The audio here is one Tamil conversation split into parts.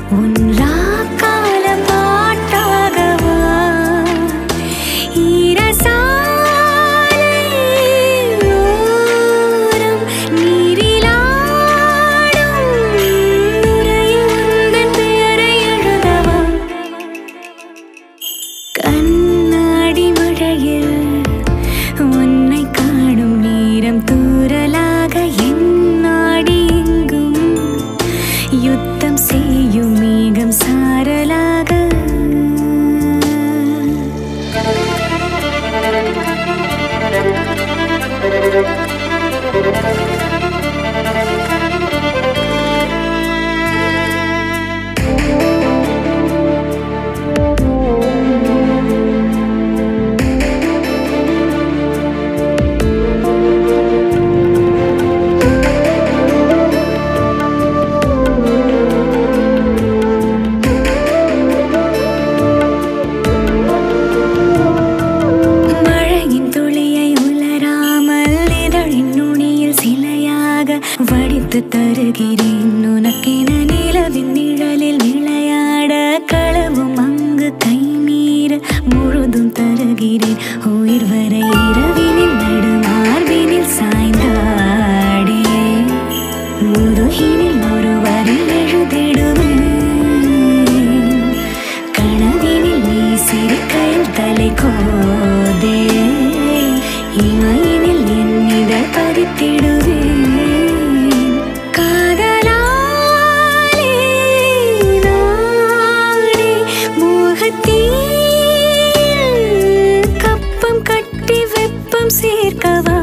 உன் ராக்கால பாட்டாகவா ஈரசாலை ஓரம் நீரிலாடும் நுரையில் உந்தன் பெயரை எழுதவா கண்ணாடி மழையில் உன்னை காணும் நேரம் தூரலாக என் நாடி எங்கும் யுத்தம் செய்யும் மேகம் சாரலாக மழையின் துளியை உலராமல் இதழின் நுனியில் சிலையாக வடித்து தருகிறேன் உனக்கென நிலவின் நிழலில் விளையாட களவும் அங்கு கை மீற முழுதும் தருகிறேன் உயிர் வரை இரவினில் நடுமார்பினில் சாய்ந்தாடே முதுகினில் ஒரு வரி எழுதிடுவேன் கனவினில் நீ சிரிக்கையில் தலை கோதே இமையினில் என் இதழ் பதித்திடுவேன் காதலாலே நானே மோகத்தில் கப்பம் கட்டி வெப்பம் சேர்க்கவா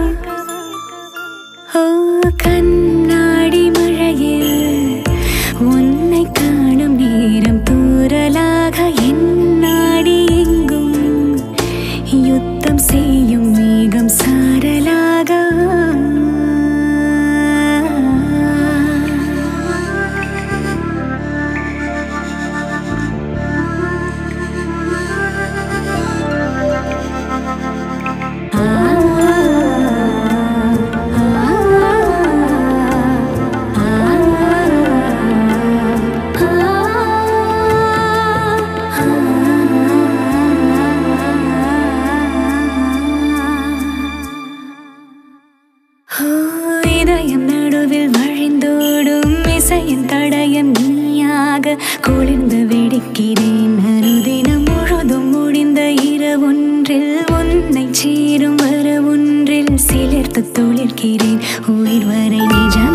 ஓ கண்ணாடி மழையில் உன்னை காணும் நேரம் தூரலாக என் நாடி எங்கும் யுத்தம் செய்யும் மேகம் சாரலாக ஓ, இதயம் நடுவில் வழிந்தோடும் இசையின் தடயம் நீயாக குளிர்ந்து வெடிக்கிறேன் அனுதினம் முழுதும் முடிந்த இரவொன்றில் உன்னை சீரும் வர ஒன்றில் சிலிர்த்து துளிர்க்கிறேன் உயிர் வரை நிஜம்